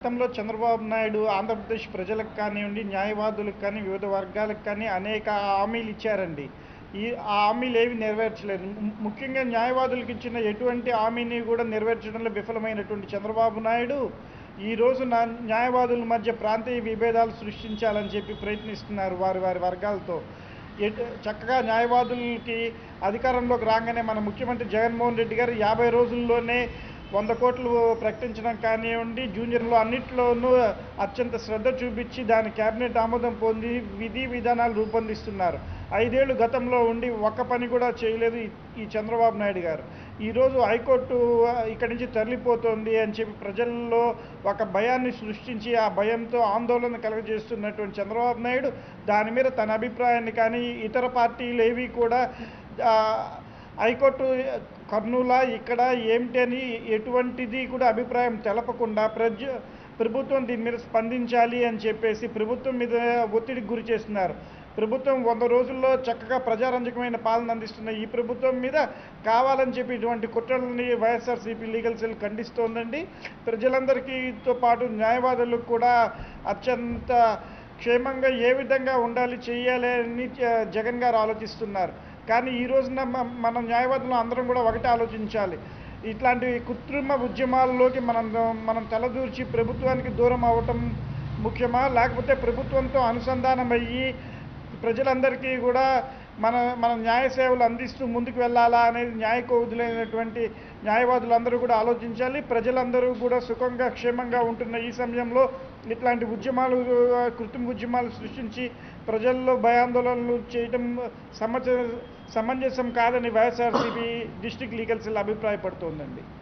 గతంలో చంద్రబాబు నాయుడు ఆంధ్రప్రదేశ్ ప్రజలకు కానివ్వండి న్యాయవాదులకు కానీ వివిధ వర్గాలకు కానీ అనేక హామీలు ఇచ్చారండి ఈ ఆ హామీలు ఏవి నెరవేర్చలేదు ము- ముఖ్యంగా న్యాయవాదులకు ఇచ్చిన ఎటువంటి హామీని కూడా నెరవేర్చడంలో విఫలమైనటువంటి చంద్రబాబు నాయుడు ఈ రోజు నా న్యాయవాదుల మధ్య ప్రాంతీయ విభేదాలు సృష్టించాలని చెప్పి ప్రయత్నిస్తున్నారు వారి వారి వర్గాలతో ఎటు చక్కగా న్యాయవాదులకి అధికారంలోకి రాగానే మన ముఖ్యమంత్రి జగన్మోహన్ రెడ్డి గారు యాభై రోజుల్లోనే వంద కోట్లు ప్రకటించడం కానివ్వండి జూనియర్లో అన్నింటిలోనూ అత్యంత శ్రద్ధ చూపించి దాని కేబినెట్ ఆమోదం పొంది విధి విధానాలు రూపొందిస్తున్నారు ఐదేళ్లు గతంలో ఉండి ఒక్క పని కూడా చేయలేదు ఈ- ఈ చంద్రబాబు నాయుడు గారు ఈరోజు హైకోర్టు ఆ, ఇక్కడి నుంచి తరలిపోతుంది అని చెప్పి ప్రజల్లో ఒక భయాన్ని సృష్టించి ఆ భయంతో ఆందోళన కలుగజేస్తున్నటువంటి చంద్రబాబు నాయుడు దాని మీద తన అభిప్రాయాన్ని కానీ ఇతర పార్టీలు ఏవి కూడా ఆ, హైకోర్టు కర్నూల ఇక్కడ ఏమిటి అని ఎటువంటిది కూడా అభిప్రాయం తెలపకుండా ప్రజ ప్రభుత్వం దీని మీద స్పందించాలి అని చెప్పేసి ప్రభుత్వం మీద ఒత్తిడికి గురి చేస్తున్నారు ప్రభుత్వం వంద రోజుల్లో చక్కగా ప్రజారంజకమైన పాలన అందిస్తున్న ఈ ప్రభుత్వం మీద కావాలని చెప్పి ఇటువంటి కుట్రలని వైఎస్ఆర్సీపీ లీగల్ సెల్ ఖండిస్తోందండి ప్రజలందరికీతో పాటు న్యాయవాదులకు కూడా అత్యంత క్షేమంగా ఏ విధంగా ఉండాలి చేయాలి అని జ- జగన్ గారు ఆలోచిస్తున్నారు కానీ ఈ రోజున మ- మన న్యాయవాదులు అందరం కూడా ఒకటే ఆలోచించాలి ఇట్లాంటి కృత్రిమ ఉద్యమాల్లోకి మనం మనం తలదూర్చి ప్రభుత్వానికి దూరం అవ్వటం ముఖ్యమా లేకపోతే ప్రభుత్వంతో అనుసంధానం అయ్యి ప్రజలందరికీ కూడా మన మన న్యాయ సేవలు అందిస్తూ ముందుకు వెళ్ళాలా అనేది న్యాయ కోవిధులైనటువంటి న్యాయవాదులందరూ కూడా ఆలోచించాలి ప్రజలందరూ కూడా సుఖంగా క్షేమంగా ఉంటున్న ఈ సమయంలో ఇట్లాంటి ఉద్యమాలు ఆ, కృత్రిమ ఉద్యమాలు సృష్టించి ప్రజల్లో భయాందోళనలు చేయటం సమంజ సమంజసం కాదని వైఎస్ఆర్సీపీ డిస్ట్రిక్ట్ లీగల్ సెల్ అభిప్రాయపడుతోందండి